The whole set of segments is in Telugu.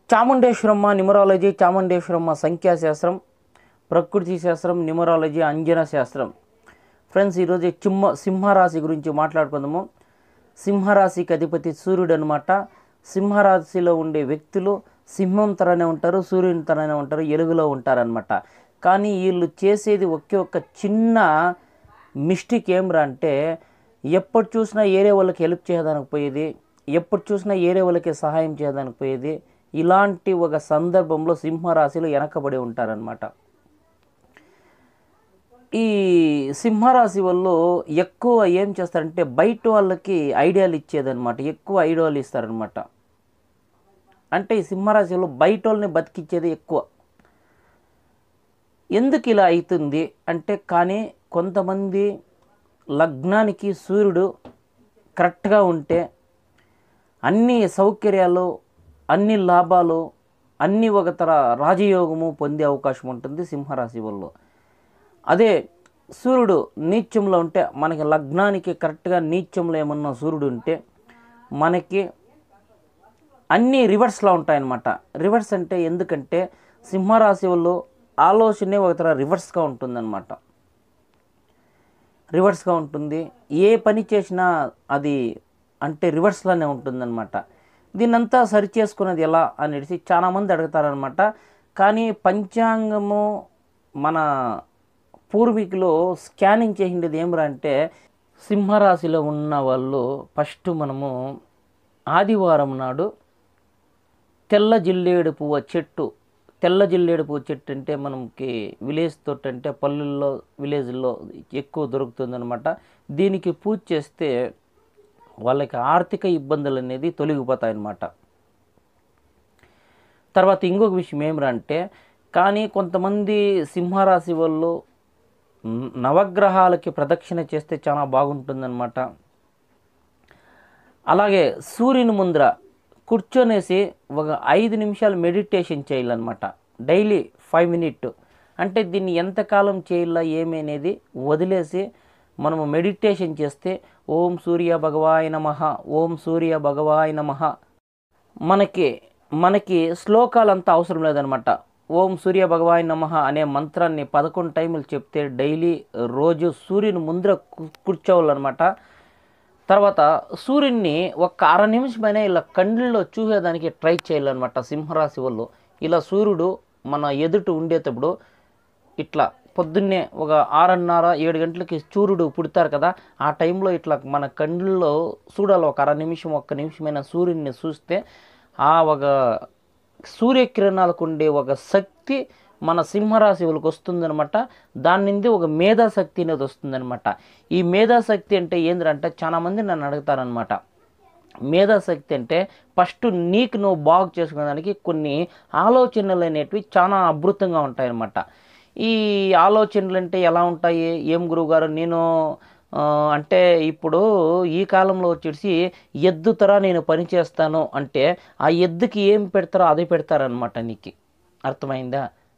చాముండేశ్వరమ్మ న్యూమరాలజీ చాముండేశ్వరమ్మ సంఖ్యాశాస్త్రం ప్రకృతి శాస్త్రం న్యూమరాలజీ అంజన శాస్త్రం ఫ్రెండ్స్ ఈరోజు చింహ సింహరాశి గురించి మాట్లాడుకుందాము సింహరాశికి అధిపతి సూర్యుడు అనమాట సింహరాశిలో ఉండే వ్యక్తులు సింహం తరనే ఉంటారు సూర్యుని తరనే ఉంటారు ఎలుగులో ఉంటారనమాట కానీ వీళ్ళు చేసేది ఒకే ఒక్క చిన్న మిస్టేక్ ఏమిరా అంటే ఎప్పుడు చూసినా ఏరే వాళ్ళకి హెల్ప్ చేయడానికి పోయేది ఎప్పుడు చూసినా ఏరే వాళ్ళకి సహాయం చేయడానికి పోయేది ఇలాంటి ఒక సందర్భంలో సింహరాశిలో వెనకబడి ఉంటారనమాట ఈ సింహరాశి వాళ్ళు ఎక్కువ ఏం చేస్తారంటే బయట వాళ్ళకి ఐడియాలు ఇచ్చేదన్నమాట ఎక్కువ ఐడియాలు ఇస్తారనమాట అంటే ఈ సింహరాశిలో బయట వాళ్ళని బతికిచ్చేది ఎక్కువ ఎందుకు ఇలా అవుతుంది అంటే కానీ కొంతమంది లగ్నానికి సూర్యుడు కరెక్ట్గా ఉంటే అన్ని సౌకర్యాలు అన్ని లాభాలు అన్ని ఒక తర రాజయోగము పొందే అవకాశం ఉంటుంది సింహరాశి వాళ్ళు అదే సూర్యుడు నీచంలో ఉంటే మనకి లగ్నానికి కరెక్ట్గా నీచంలో ఏమన్నా సూర్యుడు ఉంటే మనకి అన్నీ రివర్స్లో ఉంటాయన్నమాట రివర్స్ అంటే ఎందుకంటే సింహరాశి వాళ్ళు ఆలోచనే ఒక తర రివర్స్గా ఉంటుందన్నమాట రివర్స్గా ఉంటుంది ఏ పని చేసినా అది అంటే రివర్స్లోనే ఉంటుందన్నమాట దీన్నంతా సరి చేసుకున్నది ఎలా అనేసి చాలామంది అడుగుతారనమాట కానీ పంచాంగము మన పూర్వీకులు స్కానింగ్ చేసిండేది ఏమిరా అంటే సింహరాశిలో ఉన్న వాళ్ళు ఫస్ట్ మనము ఆదివారం నాడు తెల్ల జిల్లేడు పువ్వు చెట్టు తెల్ల జిల్లేడు పువ్వు చెట్టు అంటే మనకి విలేజ్ తోట అంటే పల్లెల్లో విలేజ్లో ఎక్కువ దొరుకుతుందన్నమాట దీనికి పూజ చేస్తే వాళ్ళకి ఆర్థిక ఇబ్బందులు అనేది తొలగిపోతాయి అన్నమాట తర్వాత ఇంకొక విషయం ఏమిరా అంటే కానీ కొంతమంది సింహరాశి వాళ్ళు న- నవగ్రహాలకి ప్రదక్షిణ చేస్తే చాలా బాగుంటుందన్నమాట అలాగే సూర్యుని ముందర కూర్చొనేసి ఒక ఐదు నిమిషాలు మెడిటేషన్ చేయాలన్నమాట డైలీ ఫైవ్ మినిట్ అంటే దీన్ని ఎంతకాలం చేయాలా ఏమి అనేది వదిలేసి మనము మెడిటేషన్ చేస్తే ఓం సూర్య భగవాయ నమః ఓం సూర్య భగవాయ నమః మనకి మనకి శ్లోకాలంతా అవసరం లేదనమాట ఓం సూర్య భగవాన్ నమః అనే మంత్రాన్ని పదకొండు టైములు చెప్తే డైలీ రోజు సూర్యుని ముందర కు- కూర్చోవాలన్నమాట తర్వాత సూర్యుడిని ఒక అర నిమిషమైనా ఇలా కండ్లలో చూసేదానికి ట్రై చేయాలన్నమాట సింహరాశి వాళ్ళు ఇలా సూర్యుడు మన ఎదుట ఉండేటప్పుడు ఇట్లా పొద్దున్నే ఒక ఆరున్నర ఏడు గంటలకి సూర్యుడు పుడతారు కదా ఆ టైంలో ఇట్లా మన కళ్ళల్లో చూడాలి ఒక అర నిమిషం ఒక్క నిమిషమైన సూర్యుడిని చూస్తే ఆ ఒక సూర్యకిరణాలకు ఉండే ఒక శక్తి మన సింహరాశి వాళ్ళకి వస్తుందనమాట దాని నుండి ఒక మేధాశక్తి అనేది వస్తుందనమాట ఈ మేధాశక్తి అంటే ఏంటంటే చాలామంది నన్ను అడుగుతారనమాట మేధాశక్తి అంటే ఫస్ట్ నీకు నువ్వు బాగు చేసుకోవడానికి కొన్ని ఆలోచనలు అనేటివి చాలా అద్భుతంగా ఉంటాయన్నమాట ఈ ఆలోచనలు అంటే ఎలా ఉంటాయి ఏం గురువుగారు నేను ఆ, అంటే ఇప్పుడు ఈ కాలంలో వచ్చేసి ఎద్దు తర నేను పని చేస్తాను అంటే ఆ ఎద్దుకి ఏం పెడతారో అదే పెడతారనమాట నీకు అర్థమైందా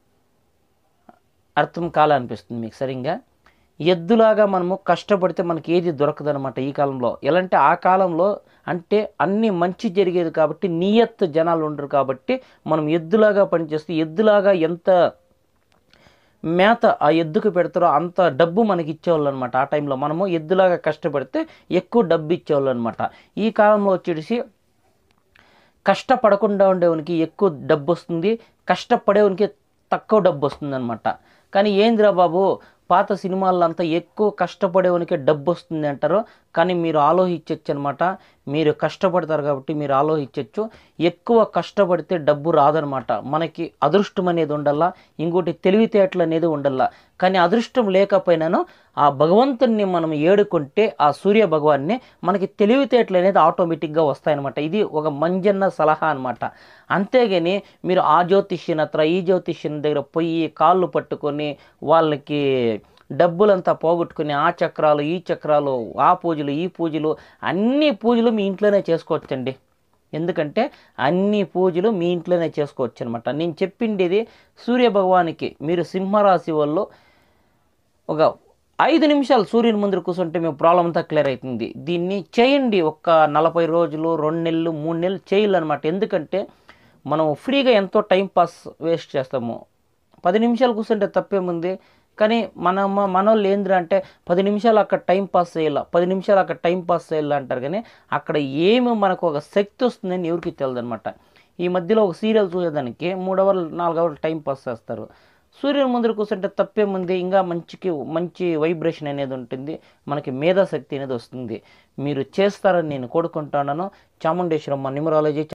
అర్థం కాలనిపిస్తుంది మీకు సరిగ్గా ఎద్దులాగా మనము కష్టపడితే మనకి ఏది దొరకదనమాట ఈ కాలంలో ఎలా అంటే ఆ కాలంలో అంటే అన్ని మంచి జరిగేది కాబట్టి నియత్ జనాలు ఉండరు కాబట్టి మనం ఎద్దులాగా పనిచేస్తే ఎద్దులాగా ఎంత మేత ఆ ఎద్దుకు పెడతారో అంత డబ్బు మనకి ఇచ్చేవాళ్ళు అనమాట ఆ టైంలో మనము ఎద్దులాగా కష్టపడితే ఎక్కువ డబ్బు ఇచ్చేవాళ్ళు అనమాట ఈ కాలంలో వచ్చేసి కష్టపడకుండా ఉండేవానికి ఎక్కువ డబ్బు వస్తుంది కష్టపడేవానికి తక్కువ డబ్బు వస్తుంది అనమాట కానీ ఏందిరా బాబు పాత సినిమాల్లో అంతా ఎక్కువ కష్టపడేవానికి డబ్బు వస్తుంది అంటారు కానీ మీరు ఆలోచించవచ్చు అనమాట మీరు కష్టపడతారు కాబట్టి మీరు ఆలోచించవచ్చు ఎక్కువ కష్టపడితే డబ్బు రాదనమాట మనకి అదృష్టం అనేది ఉండాలా ఇంకోటి తెలివితేటలు అనేది ఉండాలా కానీ అదృష్టం లేకపోయినాను ఆ భగవంతుని మనం ఏడుకుంటే ఆ సూర్య భగవాన్ని మనకి తెలివితేటలు అనేది ఆటోమేటిక్గా వస్తాయన్నమాట ఇది ఒక మంజన్న సలహా అనమాట అంతేగాని మీరు ఆ జ్యోతిష్యన్ అత్ర ఈ జ్యోతిష్యన్ దగ్గర పోయి కాళ్ళు పట్టుకొని వాళ్ళకి డబ్బులంతా పోగొట్టుకుని ఆ చక్రాలు ఈ చక్రాలు ఆ పూజలు ఈ పూజలు అన్ని పూజలు మీ ఇంట్లోనే చేసుకోవచ్చండి ఎందుకంటే అన్ని పూజలు మీ ఇంట్లోనే చేసుకోవచ్చు అనమాట నేను చెప్పిండేది సూర్య భగవానికి మీరు సింహరాశి వాళ్ళు ఒక ఐదు నిమిషాలు సూర్యుని ముందర కూర్చుంటే మీ ప్రాబ్లం అంతా క్లియర్ అవుతుంది దీన్ని చేయండి ఒక్క నలభై రోజులు రెండు నెలలు మూడు నెలలు చేయాలన్నమాట ఎందుకంటే మనం ఫ్రీగా ఎంతో టైం పాస్ వేస్ట్ చేస్తాము పది నిమిషాలు కూర్చుంటే తప్పేముంది కానీ మన మనోళ్ళు ఏంద్రా అంటే పది నిమిషాలు అక్కడ టైం పాస్ చేయాల పది నిమిషాలు అక్కడ టైం పాస్ చేయాల అంటారు కానీ అక్కడ ఏమి మనకు ఒక శక్తి వస్తుందని ఎవరికి తెలియదు అనమాట ఈ మధ్యలో ఒక సీరియల్ చూసేదానికి మూడు అవర్లు నాలుగు అవర్లు టైం పాస్ చేస్తారు సూర్యుని ముందర కూర్చుంటే తప్పేముంది ఇంకా మంచికి మంచి వైబ్రేషన్ అనేది ఉంటుంది మనకి మేధాశక్తి అనేది వస్తుంది మీరు చేస్తారని నేను కోరుకుంటున్నాను చాముండేశ్వరమ్మ న్యూమరాలజీ